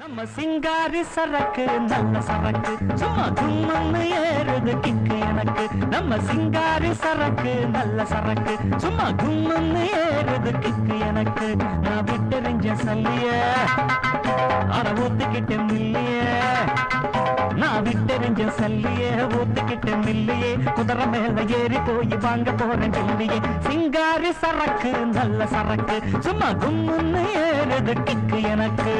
நம்ம சிங்காரி சரக்கு நல்ல சரக்கு சும்மா கும்மன்னு ஏறுது கிக்கு எனக்கு நம்ம சிங்காரி சரக்கு நல்ல சரக்கு சும்மா கும்மன்னு ஏறுது கிக்கு எனக்கு நான் விட்டெறிஞ்ச சல்லிய அட ஊத்துக்கிட்ட மில்லிய நான் விட்டெறிஞ்ச சல்லிய ஊத்துக்கிட்ட மில்லியே குதிரை மேல ஏறி போய் வாங்க போறேன் கிள்ளியே சிங்காரி சரக்கு நல்ல சரக்கு சும்மா கும்முன்னு ஏறுது கிக்கு எனக்கு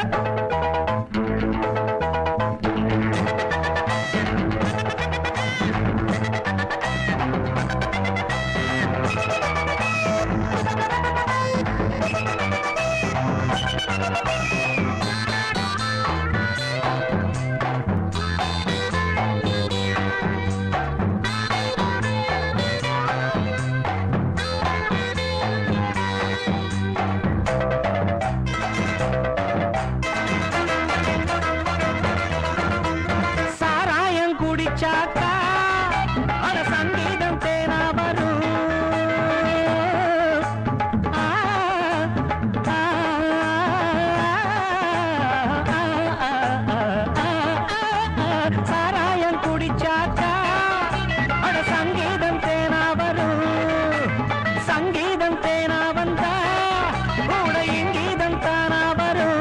சாராயம் குடிச்சாக்கா அட சங்கீதம் தேனா வரும் ஆ, ஆ, ஆ, ஆ, ஆ, சாராயம் குடிச்சாக்கா அட சங்கீதம் தேனா வரும் சங்கீதம் தேனா வந்தா கூட இங்கீதம் தானா வரும்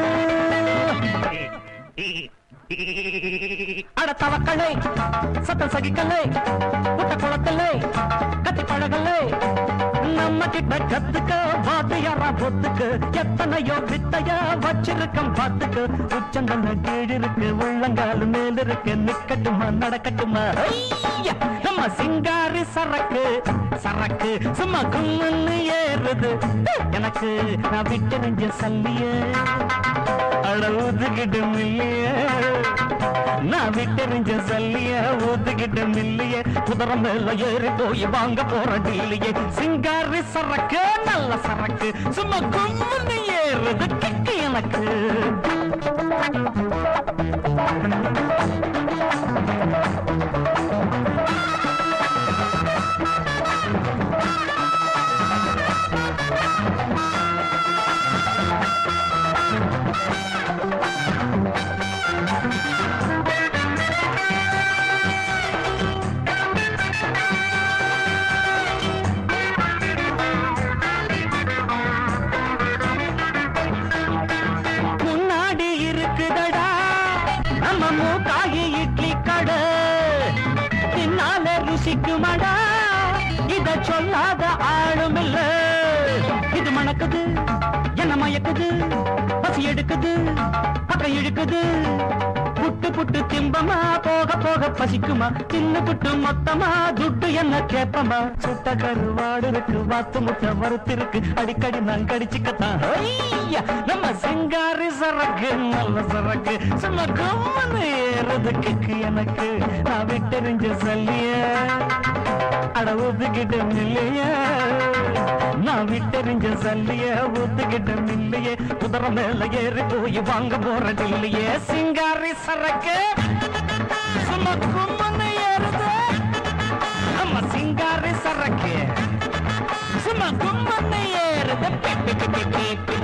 அட தவக்கலை சத்த சகிக்கலை புட்ட குளத்தலை கத்தி பழகலை நம்ம கிட்ட கத்துக்க வாத்தியாரா பொத்துக்கு எத்தனையோ வித்தைய வச்சிருக்கம் பார்த்துக்கு உச்சந்தன கீழ் இருக்கு உள்ளங்கால் மேல் இருக்கு நிக்கட்டுமா நடக்கட்டுமா ஐயா! நம்ம சிங்காரி சரக்கு சரக்கு சும்மா கும்முன்னு ஏறுது எனக்கு நான் விட்டு நெஞ்ச சல்லிய அட ஊத்துக்கிட்டு மில்லிய நான் விட்டெறிஞ்ச சல்லிய ஊத்துக்கிட்டு மில்லிய குதிரை மேல ஏறி போய் வாங்க போற டில்லிய சிங்காரி சரக்கு நல்ல சரக்கு சும்மா கும்முன்னு ஏறுது கிக்கு எனக்கு முன்னாடி இருக்குதடா நம்ம மூக்காகி இட்லி கடை பின்னால ருசிக்குமடா இத சொல்லாத ஆளும் இல்ல இது மணக்குது என்ன மயக்குது பசி எடுக்குது பக்கம் இழுக்குது புட்டு புட்டு திம்பமா போக போக பசிக்குமா தின்னு புட்டு மொத்தமா துட்டு என்ன கேப்பமா சுட்ட கருவாடு இருக்கு வாத்து முட்டை வறுத்து இருக்கு அடிக்கடி நான் கடிச்சுக்கத்தான் ஐயா, நம்ம சிங்காரி சரக்கு நல்ல சரக்கு சும்மா கம்மனு ஏறதுக்கு எனக்கு நான் விட்டெறிஞ்ச சொல்லிய அட ஊத்துக்கிட்ட மில்லைய நான் விட்டெறிஞ்ச சல்லிய ஊத்துக்கிட்ட மில்லையே குதிரை மேல ஏறி போய் வாங்க போறது இல்லையே சிங்காரி சரக்கு சும்மா கும்மன்னு ஏறுது நம்ம சிங்காரி சரக்கு சும்மா கும்மன்னு ஏறுது பி, பி, பி, பி, பி, பி.